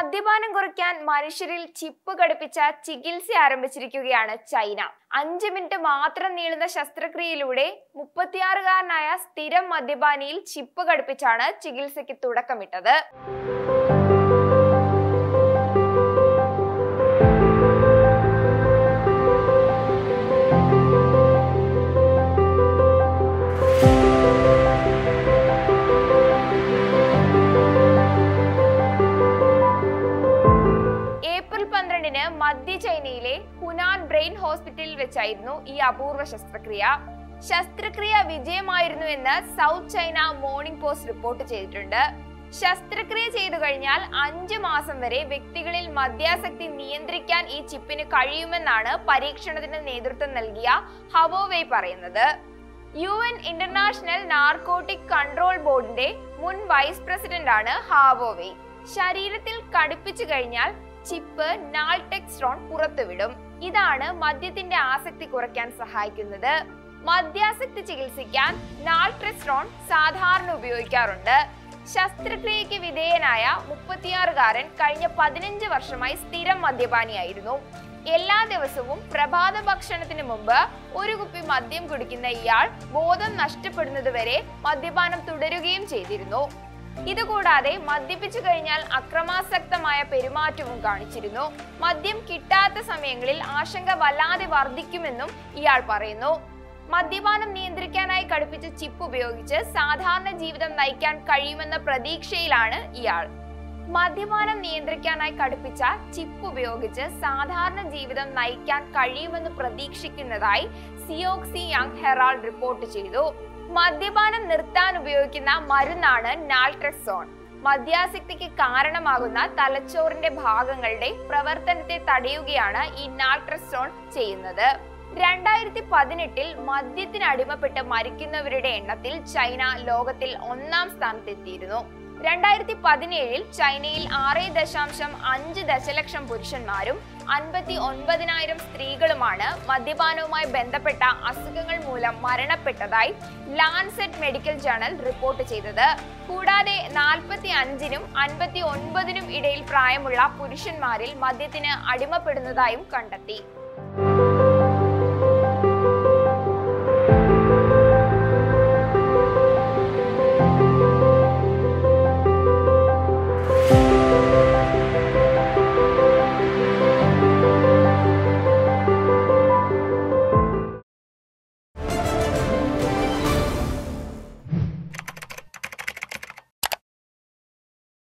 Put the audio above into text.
മദ്യപാനം കുറയ്ക്കാൻ മനുഷ്യരിൽ ചിപ്പ് ഘടിപ്പിച്ച ചികിത്സ ആരംഭിച്ചിരിക്കുകയാണ് ചൈന അഞ്ച് മിനിറ്റ് മാത്രം നീളുന്ന ശസ്ത്രക്രിയയിലൂടെ മുപ്പത്തിയാറുകാരനായ സ്ഥിരം മദ്യപാനിയിൽ ചിപ്പ് ഘടിപ്പിച്ചാണ് ചികിത്സയ്ക്ക് തുടക്കമിട്ടത് ഏപ്രിൽ പന്ത്രണ്ടിന് മധ്യ ചൈനയിലെ ഹുനാൻ ബ്രെയിൻ ഹോസ്പിറ്റലിൽ വെച്ചായിരുന്നു ഈ അപൂർവ ശസ്ത്രക്രിയ ശസ്ത്രക്രിയ വിജയമായിരുന്നു എന്ന് South China Morning Post report ചെയ്തിട്ടുണ്ട് ശസ്ത്രക്രിയ ചെയ്തു കഴിഞ്ഞാൽ അഞ്ച് മാസം വരെ വ്യക്തികളിൽ മദ്യാസക്തി നിയന്ത്രിക്കാൻ ഈ ചിപ്പിന് കഴിയുമെന്നാണ് പരീക്ഷണത്തിന് നേതൃത്വം നൽകിയ ഹവോവേ പറയുന്നത് U N international narcotic control ബോർഡിന്റെ മുൻ വൈസ് പ്രസിഡന്റ് ആണ് ഹാവോവേ ശരീരത്തിൽ കടുപ്പിച്ചു കഴിഞ്ഞാൽ ചിപ്പ് നാൾടെക്സ്ട്രോൺ പുറത്തുവിടും ഇതാണ് മദ്യത്തിന്റെ ആസക്തി കുറയ്ക്കാൻ സഹായിക്കുന്നത് മദ്യാസക്തി ചികിത്സിക്കാൻ നാൾട്രെസ്ട്രോൺ സാധാരണ ഉപയോഗിക്കാറുണ്ട് ശസ്ത്രക്രിയയ്ക്ക് വിധേയനായ മുപ്പത്തിയാറുകാരൻ കഴിഞ്ഞ പതിനഞ്ച് വർഷമായി സ്ഥിരം മദ്യപാനിയായിരുന്നു എല്ലാ ദിവസവും പ്രഭാത ഭക്ഷണത്തിന് മുമ്പ് ഒരു കുപ്പി മദ്യം കുടിക്കുന്ന ഇയാൾ ബോധം നഷ്ടപ്പെടുന്നതുവരെ മദ്യപാനം തുടരുകയും ചെയ്തിരുന്നു ഇതുകൂടാതെ മദ്യപിച്ചു കഴിഞ്ഞാൽ അക്രമാസക്തമായ പെരുമാറ്റവും കാണിച്ചിരുന്നു മദ്യം കിട്ടാത്ത സമയങ്ങളിൽ ആശങ്ക വല്ലാതെ വർദ്ധിക്കുമെന്നും ഇയാൾ പറയുന്നു മദ്യപാനം നിയന്ത്രിക്കാനായി ഘടിപ്പിച്ച ചിപ്പ് ഉപയോഗിച്ച് സാധാരണ ജീവിതം നയിക്കാൻ കഴിയുമെന്ന പ്രതീക്ഷയിലാണ് ഇയാൾ മദ്യപാനം നിയന്ത്രിക്കാനായി ഘടിപ്പിച്ച ചിപ്പ് ഉപയോഗിച്ച് സാധാരണ ജീവിതം നയിക്കാൻ കഴിയുമെന്ന് പ്രതീക്ഷിക്കുന്നതായി സിയോക്സി യങ് ഹെറാൾഡ് റിപ്പോർട്ട് ചെയ്തു മദ്യപാനം നിർത്താൻ ഉപയോഗിക്കുന്ന മരുന്നാണ് നാൾട്രെക്സോൺ മദ്യാസക്തിക്ക് കാരണമാകുന്ന തലച്ചോറിന്റെ ഭാഗങ്ങളുടെ പ്രവർത്തനത്തെ തടയുകയാണ് ഈ നാൾട്രെക്സോൺ ചെയ്യുന്നത് രണ്ടായിരത്തി പതിനെട്ടിൽ മദ്യത്തിന് അടിമപ്പെട്ട് മരിക്കുന്നവരുടെ എണ്ണത്തിൽ ചൈന ലോകത്തിൽ ഒന്നാം സ്ഥാനത്തെത്തിയിരുന്നു രണ്ടായിരത്തി പതിനേഴിൽ ചൈനയിൽ ആറ് ദശാംശം അഞ്ച് ദശലക്ഷം പുരുഷന്മാരും അൻപത്തി ഒൻപതിനായിരം സ്ത്രീകളുമാണ് മദ്യപാനവുമായി ബന്ധപ്പെട്ട അസുഖങ്ങൾ മൂലം മരണപ്പെട്ടതായി ലാൻസെറ്റ് മെഡിക്കൽ ജേണൽ റിപ്പോർട്ട് ചെയ്തത് കൂടാതെ നാൽപ്പത്തി അഞ്ചിനും അൻപത്തി ഒൻപതിനും ഇടയിൽ പ്രായമുള്ള പുരുഷന്മാരിൽ മദ്യത്തിന് അടിമപ്പെടുന്നതായും കണ്ടെത്തി